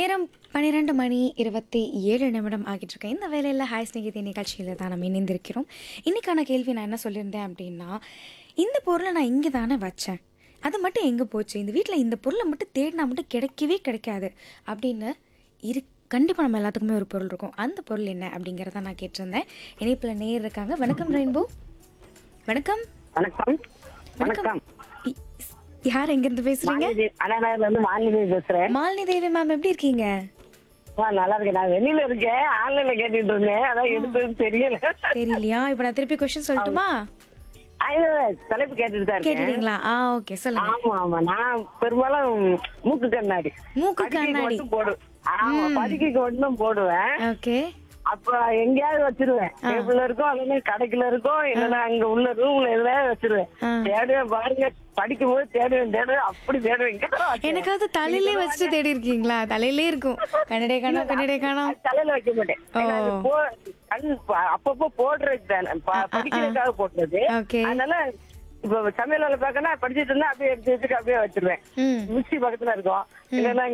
நேரம் பன்னிரெண்டு மணி இருபத்தி ஏழு நிமிடம் ஆகிட்டு இருக்கு இந்த வேலையில் ஹாய் ஸ்நேகிதி நிகழ்ச்சியில் தான் நம்ம இணைந்திருக்கிறோம் இன்னைக்கான கேள்வி நான் என்ன சொல்லியிருந்தேன் அப்படின்னா இந்த பொருளை நான் இங்கே தானே வச்சேன் அது மட்டும் எங்கே போச்சு இந்த வீட்டில் இந்த பொருளை மட்டும் தேடினா மட்டும் கிடைக்கவே கிடைக்காது அப்படின்னு இரு கண்டிப்பாக நம்ம எல்லாத்துக்குமே ஒரு பொருள் இருக்கும் அந்த பொருள் என்ன அப்படிங்கிறத நான் கேட்டிருந்தேன் இணைப்பில் நேர் இருக்காங்க வணக்கம் ரெயின்போ வணக்கம் வணக்கம் வணக்கம் இ- யார் எங்கேருந்து பேசுகிறீங்க மாலினி அண்ணாநகர்ல இருந்து மாலினி பேசுறேன் மாலினி தேவி மேம் எப்படி இருக்கீங்க ஆ, நல்லா இருக்கேன் நான் வெளியில இருக்கேன் ஆன்லைன்ல கேட்டுட்டு இருந்தேன் அதான் எடுத்தது தெரியல தெரியலையா இப்போ நான் திருப்பி கொஸ்டின் சொல்லட்டுமா ஆ, இல்ல, இல்ல, தலைப்பு கேட்டுட்டு தான் இருக்கேன் கேட்டுட்டீங்களா ஆ ஓகே சொல்லுங்க ஆமா ஆமா நான் பெரும்பாலும் மூக்கு கண்ணாடி மூக்கு படுக்கைக்கு கண்ணாடி மட்டும் போடுவேன் ஆமா படுக்கைக்கு மட்டும் போடுவேன் ஓகே அப்ப எங்கேயாவது வச்சிருவேன் டேபிள்ல இருக்கும் அல்லது கடைக்குள்ள இருக்கும் இல்லைன்னா அங்க உள்ள ரூம்ல எதுலயாவது வச்சிருவேன் ஆ. தேடுவேன் பாருங்க படிக்கும் போது தேடுவேன் தேடுவேன் அப்படி தேடுவேன் இங்க தான் வச்சேன். எனக்காவது தலையிலே வச்சுட்டு தேடி இருக்கீங்களா தலையிலே இருக்கும் கண்ணடே காணோம் கண்ணடே காணோம் அது தலையில வைக்க மாட்டேன் ஏன்னா அது போ- கண் ப- அப்பப்போ போடுறது தானே ப- படிக்கிறதுக்காக போடுறது ஓகே அதனால இப்ப சமையல் வேலை பார்க்கணும் படிச்சிட்டு இருந்தா அப்படியே எடுத்து வச்சுட்டு அப்படியே வச்சிருவேன் ம் மிக்சி பக்கத்துல இருக்கும் இல்லைன்னா